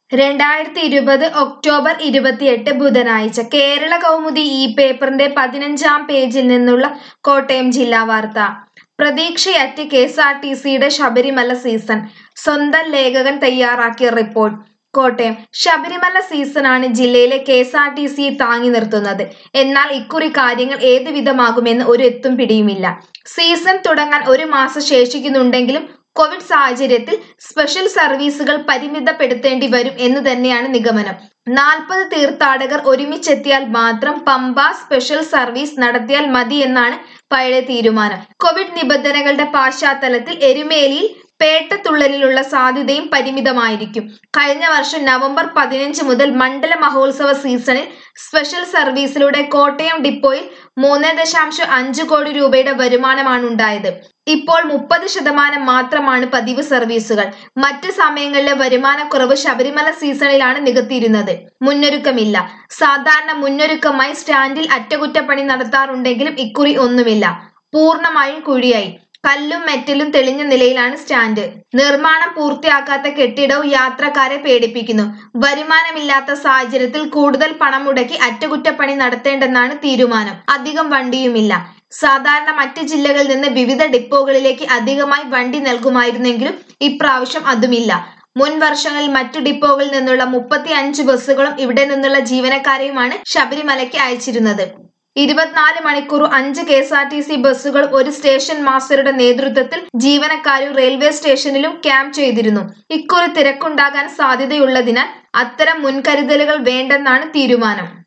രണ്ടായിരത്തി ഇരുപത് ഒക്ടോബർ ഇരുപത്തിയെട്ട് ബുധനാഴ്ച കേരള കൗമുദി ഈ പേപ്പറിന്റെ പതിനഞ്ചാം പേജിൽ നിന്നുള്ള കോട്ടയം ജില്ലാ വാർത്ത പ്രതീക്ഷയറ്റ് കെ എസ് ആർ ടി സിയുടെ ശബരിമല സീസൺ സ്വന്തം ലേഖകൻ തയ്യാറാക്കിയ റിപ്പോർട്ട് കോട്ടയം ശബരിമല സീസണാണ് ജില്ലയിലെ കെ എസ് ആർ ടി സിയെ താങ്ങി നിർത്തുന്നത് എന്നാൽ ഇക്കുറി കാര്യങ്ങൾ ഏത് വിധമാകുമെന്ന് ഒരു എത്തും പിടിയുമില്ല സീസൺ തുടങ്ങാൻ ഒരു മാസം ശേഷിക്കുന്നുണ്ടെങ്കിലും കോവിഡ് സാഹചര്യത്തിൽ സ്പെഷ്യൽ സർവീസുകൾ പരിമിതപ്പെടുത്തേണ്ടി വരും എന്ന് തന്നെയാണ് നിഗമനം നാൽപ്പത് തീർത്ഥാടകർ ഒരുമിച്ചെത്തിയാൽ മാത്രം പമ്പ സ്പെഷ്യൽ സർവീസ് നടത്തിയാൽ മതി എന്നാണ് പഴയ തീരുമാനം കോവിഡ് നിബന്ധനകളുടെ പശ്ചാത്തലത്തിൽ എരുമേലിയിൽ പേട്ടത്തുള്ളലിനുള്ള സാധ്യതയും പരിമിതമായിരിക്കും കഴിഞ്ഞ വർഷം നവംബർ പതിനഞ്ച് മുതൽ മണ്ഡല മഹോത്സവ സീസണിൽ സ്പെഷ്യൽ സർവീസിലൂടെ കോട്ടയം ഡിപ്പോയിൽ മൂന്ന് ദശാംശം അഞ്ച് കോടി രൂപയുടെ വരുമാനമാണ് ഉണ്ടായത് ഇപ്പോൾ മുപ്പത് ശതമാനം മാത്രമാണ് പതിവ് സർവീസുകൾ മറ്റ് സമയങ്ങളിലെ വരുമാനക്കുറവ് ശബരിമല സീസണിലാണ് നികത്തിയിരുന്നത് മുന്നൊരുക്കമില്ല സാധാരണ മുന്നൊരുക്കമായി സ്റ്റാൻഡിൽ അറ്റകുറ്റപ്പണി നടത്താറുണ്ടെങ്കിലും ഇക്കുറി ഒന്നുമില്ല പൂർണ്ണമായും കുഴിയായി കല്ലും മെറ്റലും തെളിഞ്ഞ നിലയിലാണ് സ്റ്റാൻഡ് നിർമ്മാണം പൂർത്തിയാക്കാത്ത കെട്ടിടവും യാത്രക്കാരെ പേടിപ്പിക്കുന്നു വരുമാനമില്ലാത്ത സാഹചര്യത്തിൽ കൂടുതൽ പണം മുടക്കി അറ്റകുറ്റപ്പണി നടത്തേണ്ടെന്നാണ് തീരുമാനം അധികം വണ്ടിയുമില്ല സാധാരണ മറ്റ് ജില്ലകളിൽ നിന്ന് വിവിധ ഡിപ്പോകളിലേക്ക് അധികമായി വണ്ടി നൽകുമായിരുന്നെങ്കിലും ഇപ്രാവശ്യം അതുമില്ല മുൻ വർഷങ്ങളിൽ മറ്റു ഡിപ്പോകളിൽ നിന്നുള്ള മുപ്പത്തി അഞ്ച് ബസ്സുകളും ഇവിടെ നിന്നുള്ള ജീവനക്കാരെയുമാണ് ശബരിമലയ്ക്ക് അയച്ചിരുന്നത് ഇരുപത്തിനാല് മണിക്കൂർ അഞ്ച് K S R T C ബസ്സുകൾ ഒരു സ്റ്റേഷൻ മാസ്റ്ററുടെ നേതൃത്വത്തിൽ ജീവനക്കാരും റെയിൽവേ സ്റ്റേഷനിലും ക്യാമ്പ് ചെയ്തിരുന്നു ഇക്കുറി തിരക്കുണ്ടാകാൻ സാധ്യതയുള്ളതിനാൽ അത്തരം മുൻകരുതലുകൾ വേണ്ടെന്നാണ് തീരുമാനം